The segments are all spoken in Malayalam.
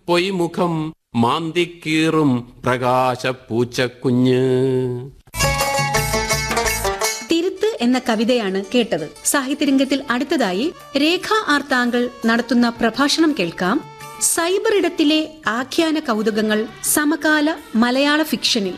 പൊയ്മുഖം മാന്തിക്കീറും പ്രകാശ പൂച്ചക്കുഞ്ഞ് തിരുത്ത് എന്ന കവിതയാണ് കേട്ടത് സാഹിത്യരംഗത്തിൽ അടുത്തതായി രേഖ ആർ താങ്കൾ നടത്തുന്ന പ്രഭാഷണം കേൾക്കാം സൈബർ ഇടത്തിലെ ആഖ്യാന കൗതുകങ്ങൾ സമകാല മലയാള ഫിക്ഷനിൽ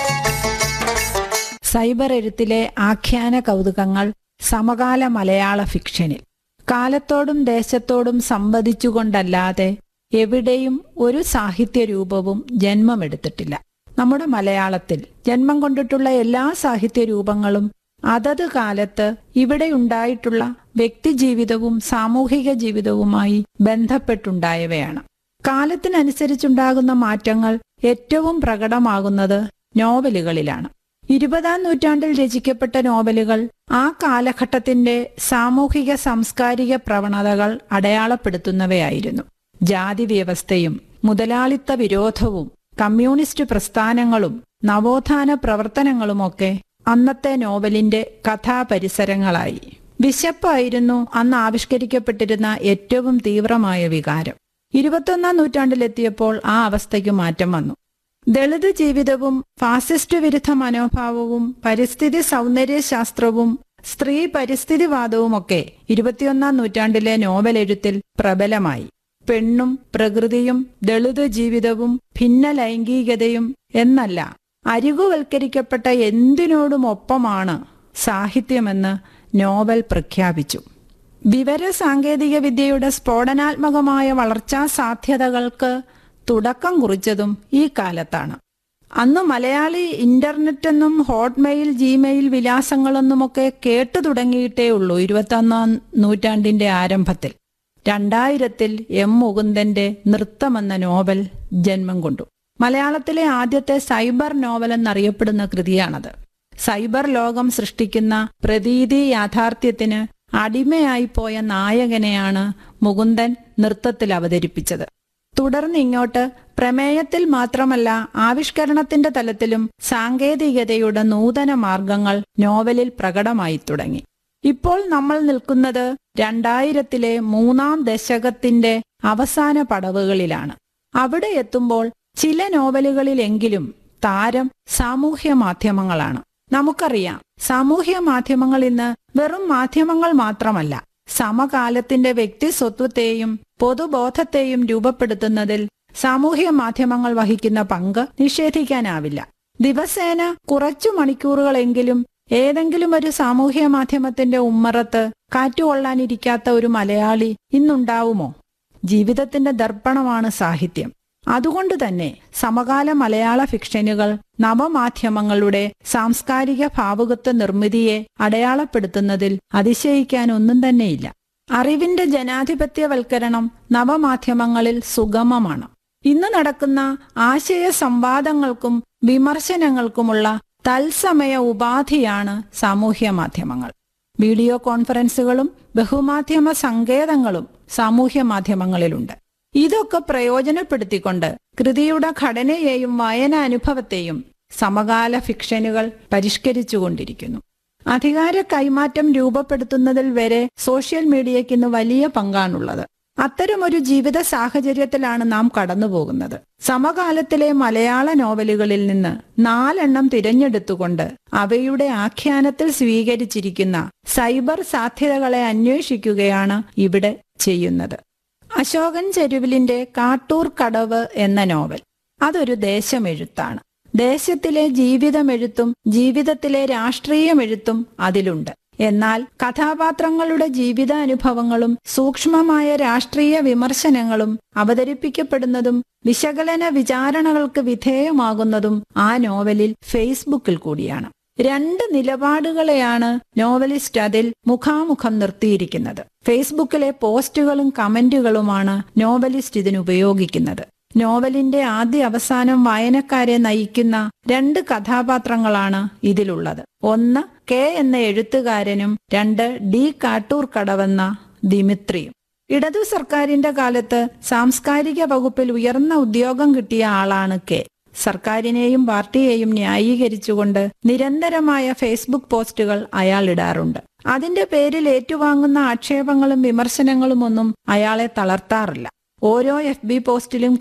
സൈബർ എഴുത്തിലെ ആഖ്യാന കൗതുകങ്ങൾ സമകാല മലയാള ഫിക്ഷനിൽ കാലത്തോടും ദേശത്തോടും സംവദിച്ചുകൊണ്ടല്ലാതെ എവിടെയും ഒരു സാഹിത്യ രൂപവും ജന്മമെടുത്തിട്ടില്ല നമ്മുടെ മലയാളത്തിൽ ജന്മം കൊണ്ടിട്ടുള്ള എല്ലാ സാഹിത്യ രൂപങ്ങളും അതത് കാലത്ത് ഇവിടെയുണ്ടായിട്ടുള്ള വ്യക്തിജീവിതവും സാമൂഹിക ജീവിതവുമായി ബന്ധപ്പെട്ടുണ്ടായവയാണ് കാലത്തിനനുസരിച്ചുണ്ടാകുന്ന മാറ്റങ്ങൾ ഏറ്റവും പ്രകടമാകുന്നത് നോവലുകളിലാണ് ഇരുപതാം നൂറ്റാണ്ടിൽ രചിക്കപ്പെട്ട നോവലുകൾ ആ കാലഘട്ടത്തിന്റെ സാമൂഹിക സാംസ്കാരിക പ്രവണതകൾ അടയാളപ്പെടുത്തുന്നവയായിരുന്നു ജാതി വ്യവസ്ഥയും മുതലാളിത്ത വിരോധവും കമ്മ്യൂണിസ്റ്റ് പ്രസ്ഥാനങ്ങളും നവോത്ഥാന പ്രവർത്തനങ്ങളുമൊക്കെ അന്നത്തെ നോവലിന്റെ കഥാപരിസരങ്ങളായി വിശപ്പായിരുന്നു അന്ന് ആവിഷ്കരിക്കപ്പെട്ടിരുന്ന ഏറ്റവും തീവ്രമായ വികാരം ഇരുപത്തൊന്നാം നൂറ്റാണ്ടിലെത്തിയപ്പോൾ ആ അവസ്ഥയ്ക്ക് മാറ്റം വന്നു ദളിത് ജീവിതവും ഫാസിസ്റ്റ് വിരുദ്ധ മനോഭാവവും പരിസ്ഥിതി സൗന്ദര്യശാസ്ത്രവും സ്ത്രീ പരിസ്ഥിതിവാദവുമൊക്കെ ഇരുപത്തിയൊന്നാം നൂറ്റാണ്ടിലെ നോവൽ എഴുത്തിൽ പ്രബലമായി പെണ്ണും പ്രകൃതിയും ദളിത് ജീവിതവും ഭിന്ന ലൈംഗികതയും എന്നല്ല അരികുവൽക്കരിക്കപ്പെട്ട എന്തിനോടും ഒപ്പമാണ് സാഹിത്യമെന്ന് നോവൽ പ്രഖ്യാപിച്ചു വിവര സാങ്കേതിക വിദ്യയുടെ സ്ഫോടനാത്മകമായ വളർച്ചാ സാധ്യതകൾക്ക് തുടക്കം കുറിച്ചതും ഈ കാലത്താണ് അന്ന് മലയാളി ഇന്റർനെറ്റ് എന്നും ഹോട്ട്മെയിൽ ജിമെയിൽ വിലാസങ്ങളെന്നുമൊക്കെ കേട്ടു തുടങ്ങിയിട്ടേ ഉള്ളൂ ഇരുപത്തൊന്നാം നൂറ്റാണ്ടിന്റെ ആരംഭത്തിൽ രണ്ടായിരത്തിൽ എം മുകുന്ദന്റെ നൃത്തമെന്ന നോവൽ ജന്മം കൊണ്ടു മലയാളത്തിലെ ആദ്യത്തെ സൈബർ നോവൽ എന്നറിയപ്പെടുന്ന കൃതിയാണത് സൈബർ ലോകം സൃഷ്ടിക്കുന്ന പ്രതീതി യാഥാർത്ഥ്യത്തിന് അടിമയായി പോയ നായകനെയാണ് മുകുന്ദൻ നൃത്തത്തിൽ അവതരിപ്പിച്ചത് തുടർന്ന് ഇങ്ങോട്ട് പ്രമേയത്തിൽ മാത്രമല്ല ആവിഷ്കരണത്തിന്റെ തലത്തിലും സാങ്കേതികതയുടെ നൂതന മാർഗങ്ങൾ നോവലിൽ പ്രകടമായി തുടങ്ങി ഇപ്പോൾ നമ്മൾ നിൽക്കുന്നത് രണ്ടായിരത്തിലെ മൂന്നാം ദശകത്തിന്റെ അവസാന പടവുകളിലാണ് അവിടെ എത്തുമ്പോൾ ചില നോവലുകളിലെങ്കിലും താരം സാമൂഹ്യ മാധ്യമങ്ങളാണ് നമുക്കറിയാം സാമൂഹ്യ മാധ്യമങ്ങൾ ഇന്ന് വെറും മാധ്യമങ്ങൾ മാത്രമല്ല സമകാലത്തിന്റെ വ്യക്തി സ്വത്വത്തെയും പൊതുബോധത്തെയും രൂപപ്പെടുത്തുന്നതിൽ സാമൂഹ്യ മാധ്യമങ്ങൾ വഹിക്കുന്ന പങ്ക് നിഷേധിക്കാനാവില്ല ദിവസേന കുറച്ചു മണിക്കൂറുകളെങ്കിലും ഏതെങ്കിലും ഒരു സാമൂഹ്യ മാധ്യമത്തിന്റെ ഉമ്മറത്ത് കാറ്റുകൊള്ളാനിരിക്കാത്ത ഒരു മലയാളി ഇന്നുണ്ടാവുമോ ജീവിതത്തിന്റെ ദർപ്പണമാണ് സാഹിത്യം അതുകൊണ്ട് തന്നെ സമകാല മലയാള ഫിക്ഷനുകൾ നവമാധ്യമങ്ങളുടെ സാംസ്കാരിക ഭാവുകത്വ നിർമ്മിതിയെ അടയാളപ്പെടുത്തുന്നതിൽ അതിശയിക്കാൻ ഒന്നും തന്നെയില്ല അറിവിന്റെ ജനാധിപത്യവൽക്കരണം നവമാധ്യമങ്ങളിൽ സുഗമമാണ് ഇന്ന് നടക്കുന്ന ആശയ സംവാദങ്ങൾക്കും വിമർശനങ്ങൾക്കുമുള്ള തത്സമയ ഉപാധിയാണ് സാമൂഹ്യ മാധ്യമങ്ങൾ വീഡിയോ കോൺഫറൻസുകളും ബഹുമാധ്യമ സങ്കേതങ്ങളും സാമൂഹ്യ മാധ്യമങ്ങളിലുണ്ട് ഇതൊക്കെ പ്രയോജനപ്പെടുത്തിക്കൊണ്ട് കൃതിയുടെ ഘടനയെയും വായനാനുഭവത്തെയും സമകാല ഫിക്ഷനുകൾ പരിഷ്കരിച്ചുകൊണ്ടിരിക്കുന്നു അധികാര കൈമാറ്റം രൂപപ്പെടുത്തുന്നതിൽ വരെ സോഷ്യൽ മീഡിയയ്ക്ക് ഇന്ന് വലിയ പങ്കാണുള്ളത് അത്തരമൊരു ജീവിത സാഹചര്യത്തിലാണ് നാം കടന്നുപോകുന്നത് സമകാലത്തിലെ മലയാള നോവലുകളിൽ നിന്ന് നാലെണ്ണം തിരഞ്ഞെടുത്തുകൊണ്ട് അവയുടെ ആഖ്യാനത്തിൽ സ്വീകരിച്ചിരിക്കുന്ന സൈബർ സാധ്യതകളെ അന്വേഷിക്കുകയാണ് ഇവിടെ ചെയ്യുന്നത് അശോകൻ ചെരുവിലിന്റെ കാട്ടൂർ കടവ് എന്ന നോവൽ അതൊരു ദേശമെഴുത്താണ് ദേശത്തിലെ ജീവിതമെഴുത്തും ജീവിതത്തിലെ രാഷ്ട്രീയമെഴുത്തും അതിലുണ്ട് എന്നാൽ കഥാപാത്രങ്ങളുടെ ജീവിതാനുഭവങ്ങളും സൂക്ഷ്മമായ രാഷ്ട്രീയ വിമർശനങ്ങളും അവതരിപ്പിക്കപ്പെടുന്നതും വിശകലന വിചാരണകൾക്ക് വിധേയമാകുന്നതും ആ നോവലിൽ ഫേസ്ബുക്കിൽ കൂടിയാണ് രണ്ട് നിലപാടുകളെയാണ് നോവലിസ്റ്റ് അതിൽ മുഖാമുഖം നിർത്തിയിരിക്കുന്നത് ഫേസ്ബുക്കിലെ പോസ്റ്റുകളും കമന്റുകളുമാണ് നോവലിസ്റ്റ് ഇതിന് ഉപയോഗിക്കുന്നത് നോവലിന്റെ ആദ്യ അവസാനം വായനക്കാരെ നയിക്കുന്ന രണ്ട് കഥാപാത്രങ്ങളാണ് ഇതിലുള്ളത് ഒന്ന് കെ എന്ന എഴുത്തുകാരനും രണ്ട് ഡി കാട്ടൂർ കടവെന്ന ദിമിത്രിയും ഇടതു സർക്കാരിന്റെ കാലത്ത് സാംസ്കാരിക വകുപ്പിൽ ഉയർന്ന ഉദ്യോഗം കിട്ടിയ ആളാണ് കെ സർക്കാരിനെയും പാർട്ടിയെയും ന്യായീകരിച്ചുകൊണ്ട് നിരന്തരമായ ഫേസ്ബുക്ക് പോസ്റ്റുകൾ അയാൾ ഇടാറുണ്ട് അതിന്റെ പേരിൽ ഏറ്റുവാങ്ങുന്ന ആക്ഷേപങ്ങളും വിമർശനങ്ങളും ഒന്നും അയാളെ തളർത്താറില്ല ഓരോ എഫ് ബി പോസ്റ്റിലും